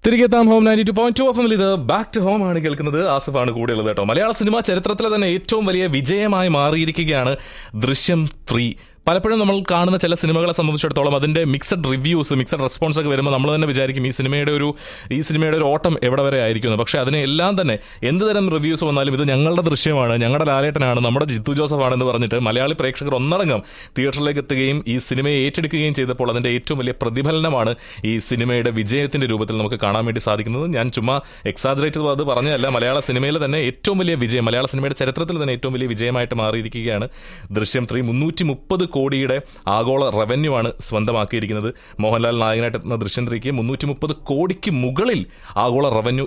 തിരികെ എത്താം home ninety two point two F ഇത് ബാക്ക് ടു ഹോം ആണ് കേൾക്കുന്നത് ആസിഫാണ് കൂടെയുള്ളത് കേട്ടോ മലയാള സിനിമ ചരിത്രത്തിലെ തന്നെ ഏറ്റവും വലിയ വിജയമായി മാറിയിരിക്കുകയാണ് ദൃശ്യം ത്രീ പലപ്പോഴും നമ്മൾ കാണുന്ന ചില സിനിമകളെ സംബന്ധിച്ചിടത്തോളം അതിന്റെ മിക്സഡ് റിവ്യൂസ് മിക്സഡ് റെസ്പോൺസ് ഒക്കെ വരുമ്പോൾ നമ്മൾ തന്നെ വിചാരിക്കും ഈ സിനിമയുടെ ഒരു ഈ സിനിമയുടെ ഒരു ഓട്ടം എവിടെ വരെ ആയിരിക്കുന്നു പക്ഷേ അതിനെ എല്ലാം തന്നെ എന്ത് തരം റിവ്യൂസ് വന്നാലും ഇത് ഞങ്ങളുടെ ദൃശ്യമാണ് ഞങ്ങളുടെ ലാലേട്ടനാണ് നമ്മുടെ ജിത്തു ജോസഫ് ആണെന്ന് പറഞ്ഞിട്ട് മലയാളി പ്രേക്ഷകർ ഒന്നടങ്കം തിയേറ്ററിലേക്ക് എത്തുകയും ഈ സിനിമയെ ഏറ്റെടുക്കുകയും ചെയ്തപ്പോൾ അതിന്റെ ഏറ്റവും വലിയ പ്രതിഫലനമാണ് ഈ സിനിമയുടെ വിജയത്തിന്റെ രൂപത്തിൽ നമുക്ക് കാണാൻ വേണ്ടി സാധിക്കുന്നത് ഞാൻ ചുമ്മാ എക്സാജറേറ്റ് അത് പറഞ്ഞതല്ല മലയാള സിനിമയിലെ തന്നെ ഏറ്റവും വലിയ വിജയം മലയാള സിനിമയുടെ ചരിത്രത്തിൽ തന്നെ ഏറ്റവും വലിയ വിജയമായിട്ട് മാറിയിരിക്കുകയാണ് ദൃശ്യം ത്രീ മുന്നൂറ്റി മുപ്പത് കോടിയുടെ ആഗോള റവന്യൂ ആണ് സ്വന്തമാക്കിയിരിക്കുന്നത് മോഹൻലാൽ നായകനായിട്ട് എത്തുന്ന ദൃശ്യം ത്രീക്ക് മുന്നൂറ്റി മുപ്പത് കോടിക്ക് മുകളിൽ ആഗോള റവന്യൂ